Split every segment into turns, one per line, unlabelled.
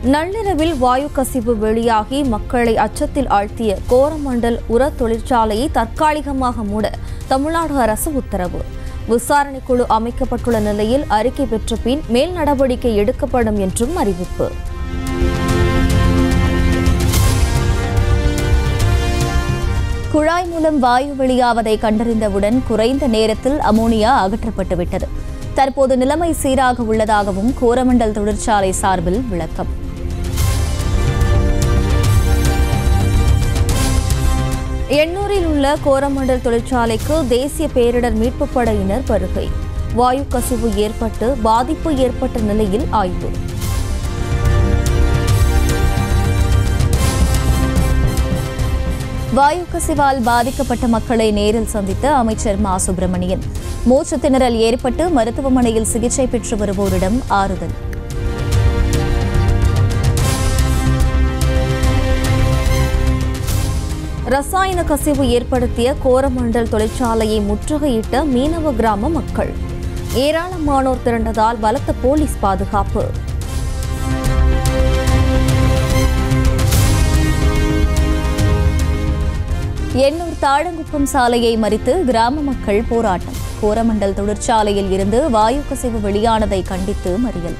நள்ளிரவில் வாயு கசிவு வெளியாகி மக்களை அச்சத்தில் ஆழ்த்திய கோரமண்டல் உர தொழிற்சாலையை தற்காலிகமாக மூட தமிழ்நாடு அரசு உத்தரவு விசாரணை குழு அமைக்கப்பட்டுள்ள நிலையில் அறிக்கை பெற்ற பின் மேல் நடவடிக்கை எடுக்கப்படும் என்றும் அறிவிப்பு குழாய் மூலம் வாயு வெளியாவதை கண்டறிந்தவுடன் குறைந்த நேரத்தில் அமோனியா அகற்றப்பட்டுவிட்டது தற்போது நிலைமை சீராக உள்ளதாகவும் கோரமண்டல் தொழிற்சாலை சார்பில் விளக்கம் எண்ணூரில் உள்ள கோரமண்டல் தொழிற்சாலைக்கு தேசிய பேரிடர் மீட்புப் படையினர் வருகை வாயு கசிவு ஏற்பட்டு பாதிப்பு ஏற்பட்ட நிலையில் ஆய்வு வாயு கசிவால் பாதிக்கப்பட்ட மக்களை நேரில் சந்தித்த அமைச்சர் மா சுப்பிரமணியன் மூச்சு திணறல் ஏற்பட்டு மருத்துவமனையில் சிகிச்சை பெற்று வருவோரிடம் ஆறுதல் ரசாயன கசிவு ஏற்படுத்திய கோரமண்டல் தொழிற்சாலையை முற்றுகையிட்ட மீனவ கிராம மக்கள் ஏராளமானோர் திரண்டதால் பலத்த போலீஸ் பாதுகாப்பு எண்ணூர் தாழங்குப்பம் சாலையை மறித்து கிராம மக்கள் போராட்டம் கோரமண்டல் தொழிற்சாலையில் இருந்து வாயு கசிவு வெளியானதை கண்டித்து மறியல்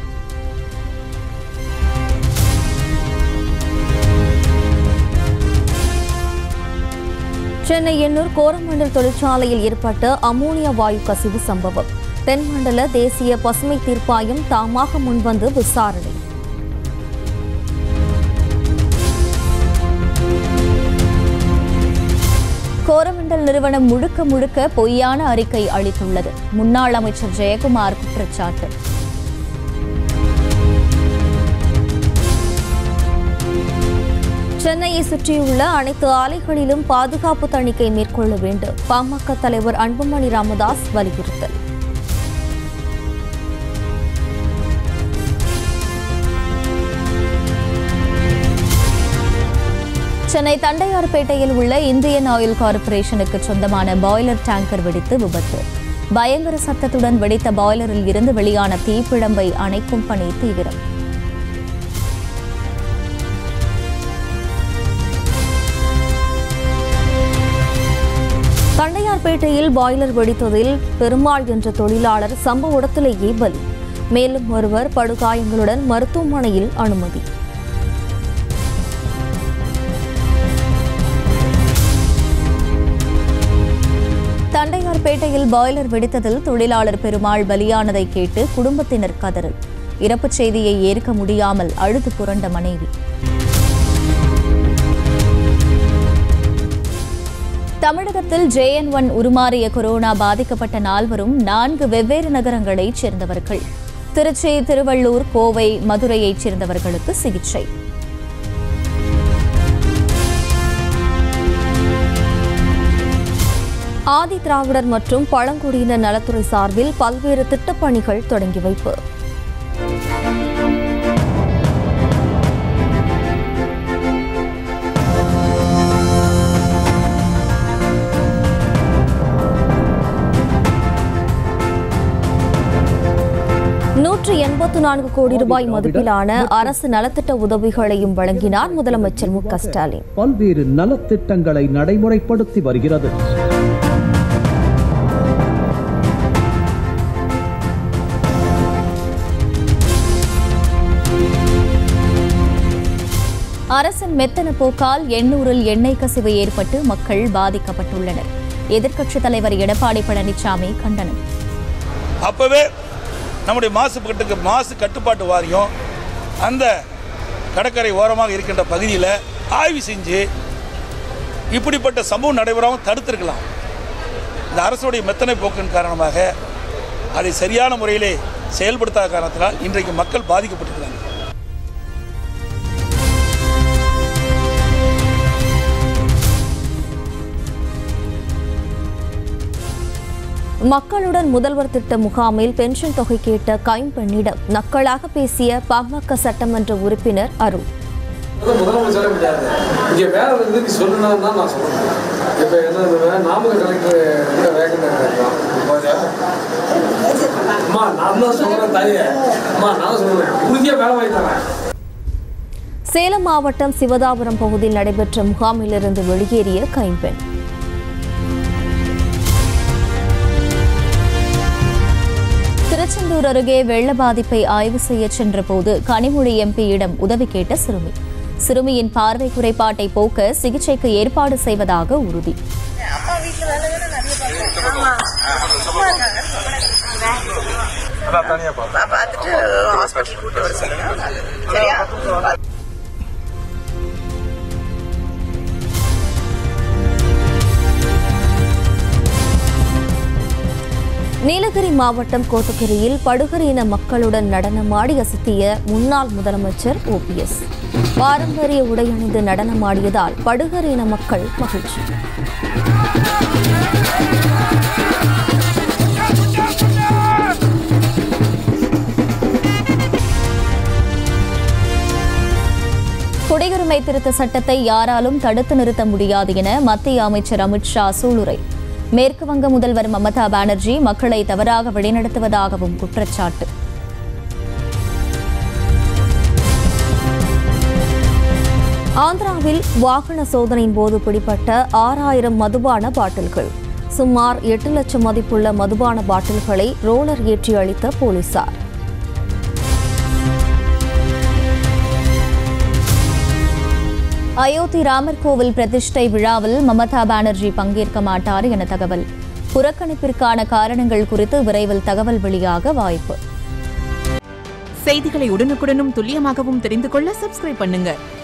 சென்னை எண்ணூர் கோரமண்டல் தொழிற்சாலையில் ஏற்பட்ட அமோனியா வாயு கசிவு சம்பவம் தென்மண்டல தேசிய பசுமை தீர்ப்பாயம் தாமாக முன்வந்து விசாரணை கோரமண்டல் நிறுவனம் முழுக்க முழுக்க பொய்யான அறிக்கை அளித்துள்ளது முன்னாள் அமைச்சர் ஜெயக்குமார் குற்றச்சாட்டு சென்னையை சுற்றியுள்ள அனைத்து ஆலைகளிலும் பாதுகாப்பு தணிக்கை மேற்கொள்ள வேண்டும் பாமக தலைவர் அன்புமணி ராமதாஸ் வலியுறுத்தல் சென்னை தண்டையார்பேட்டையில் உள்ள இந்தியன் ஆயில் கார்ப்பரேஷனுக்கு சொந்தமான பாய்லர் டேங்கர் வெடித்து விபத்து பயங்கர சத்தத்துடன் வெடித்த பாய்லரில் இருந்து வெளியான தீப்பிழம்பை அணைக்கும் பணி தீவிரம் தண்டையார்பேட்டையில் பாய்லர் வெடித்ததில் பெருமாள் என்ற தொழிலாளர் சம்பவ இடத்திலேயே பலி மேலும் ஒருவர் படுகாயங்களுடன் மருத்துவமனையில் அனுமதி தண்டையார்பேட்டையில் பாய்லர் வெடித்ததில் தொழிலாளர் பெருமாள் பலியானதை கேட்டு குடும்பத்தினர் கதறல் இறப்புச் செய்தியை ஏற்க முடியாமல் அழுது புரண்ட மனைவி தமிழகத்தில் ஜேஎன் ஒன் உருமாறிய கொரோனா பாதிக்கப்பட்ட நால்வரும் நான்கு வெவ்வேறு நகரங்களைச் சேர்ந்தவர்கள் திருச்சி திருவள்ளூர் கோவை மதுரையைச் சேர்ந்தவர்களுக்கு சிகிச்சை ஆதி திராவிடர் மற்றும் பழங்குடியினர் நலத்துறை சார்பில் பல்வேறு திட்டப்பணிகள் தொடங்கி வைப்பு நூற்று எண்பத்து நான்கு கோடி ரூபாய் மதிப்பிலான அரசு நலத்திட்ட உதவிகளையும் வழங்கினார் முதலமைச்சர் மு க ஸ்டாலின்
பல்வேறு நலத்திட்டங்களை நடைமுறைப்படுத்தி வருகிறது
அரசின் மெத்தன போக்கால் எண்ணூரில் எண்ணெய் கசிவு ஏற்பட்டு மக்கள் பாதிக்கப்பட்டுள்ளனர் எதிர்க்கட்சித் தலைவர் எடப்பாடி பழனிசாமி கண்டனம்
அப்போவே நம்முடைய மாசு கட்டுக்கு மாசு கட்டுப்பாட்டு வாரியம் அந்த கடற்கரை ஓரமாக இருக்கின்ற பகுதியில் ஆய்வு செஞ்சு இப்படிப்பட்ட சம்பவம் நடைபெறாமல் தடுத்திருக்கலாம் இந்த அரசுடைய மெத்தனை போக்கின் காரணமாக அதை சரியான முறையிலே செயல்படுத்தாத காரணத்தினால் இன்றைக்கு மக்கள் பாதிக்கப்பட்டிருக்கிறாங்க
மக்களுடன் முதல்வர் திட்ட முகாமில் பென்ஷன் தொகை கேட்ட கைம்பெண்ணிடம் நக்கலாக பேசிய பாமக சட்டமன்ற உறுப்பினர் அருள்
அதான் முதலமைச்சரே முடியாது இங்கே வேலை வந்து நீ சொல்லுனா தான் நான் சொல்லுவேன் இப்போ என்ன சொல்லுவேன் நாமக்கல் கலெக்டர் இந்த வேகண்டாக இருக்கான் அம்மா நான் தான் சொல்கிறேன் தாயே அம்மா நான் சொல்லுவேன் உறுதியாக வேலை வாங்கி தரேன்
சேலம் மாவட்டம் சிவதாபுரம் பகுதியில் நடைபெற்ற முகாமிலிருந்து வெளியேறிய கைம்பெண் திருச்செந்தூர் அருகே வெள்ள பாதிப்பை ஆய்வு செய்ய சென்றபோது கனிமொழி எம்பியிடம் உதவி கேட்ட சிறுமி சிறுமியின் பார்வை குறைபாட்டை போக்க சிகிச்சைக்கு ஏற்பாடு செய்வதாக உறுதி
பார்த்துட்டு ஹாஸ்பிட்டல் கூட்டு வர சொல்லுங்க சரியா
நீலகிரி மாவட்டம் கோத்தகிரியில் படுகர் இன மக்களுடன் நடனமாடி அசத்திய முன்னாள் முதலமைச்சர் ஓபிஎஸ் பாரம்பரிய உடையணிந்து நடனமாடியதால் படுகர் இன மக்கள் மகிழ்ச்சி குடியுரிமை திருத்த சட்டத்தை யாராலும் தடுத்து நிறுத்த முடியாது என மத்திய அமைச்சர் அமித்ஷா சூளுரை மேற்கு வங்க முதல்வர் மமதா பானர்ஜி மக்களை தவறாக வழிநடத்துவதாகவும் குற்றச்சாட்டு ஆந்திராவில் வாகன சோதனையின் போது பிடிப்பட்ட ஆறாயிரம் மதுபான பாட்டில்கள் சுமார் எட்டு லட்சம் மதிப்புள்ள மதுபான பாட்டில்களை ரோலர் ஏற்றி அளித்த போலீசார் அயோத்தி ராமர் கோவில் பிரதிஷ்டை விழாவில் மமதா பானர்ஜி பங்கேற்க மாட்டார் என தகவல் புறக்கணிப்பிற்கான காரணங்கள் குறித்து விரைவில் தகவல் வெளியாக வாய்ப்பு
செய்திகளை உடனுக்குடனும் துல்லியமாகவும் தெரிந்து கொள்ள சப்ஸ்கிரைப் பண்ணுங்க